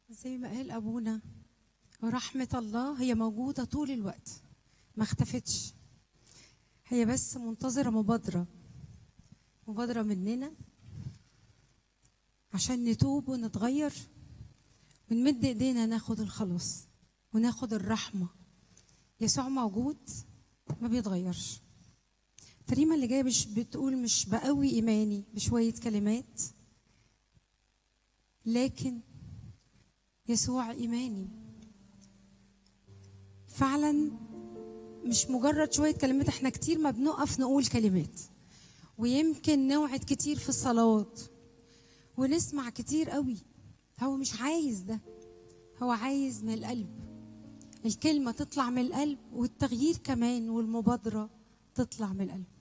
زي ما قال ابونا ورحمه الله هي موجوده طول الوقت ما اختفتش هي بس منتظره مبادره مبادره مننا عشان نتوب ونتغير ونمد ايدينا ناخد الخلاص وناخد الرحمه يسوع موجود ما بيتغيرش التريمة اللي جاية مش بتقول مش بقوي إيماني بشوية كلمات لكن يسوع إيماني فعلا مش مجرد شوية كلمات احنا كتير ما بنقف نقول كلمات ويمكن نوعد كتير في الصلوات ونسمع كتير قوي هو مش عايز ده هو عايز من القلب الكلمة تطلع من القلب والتغيير كمان والمبادرة تطلع من القلب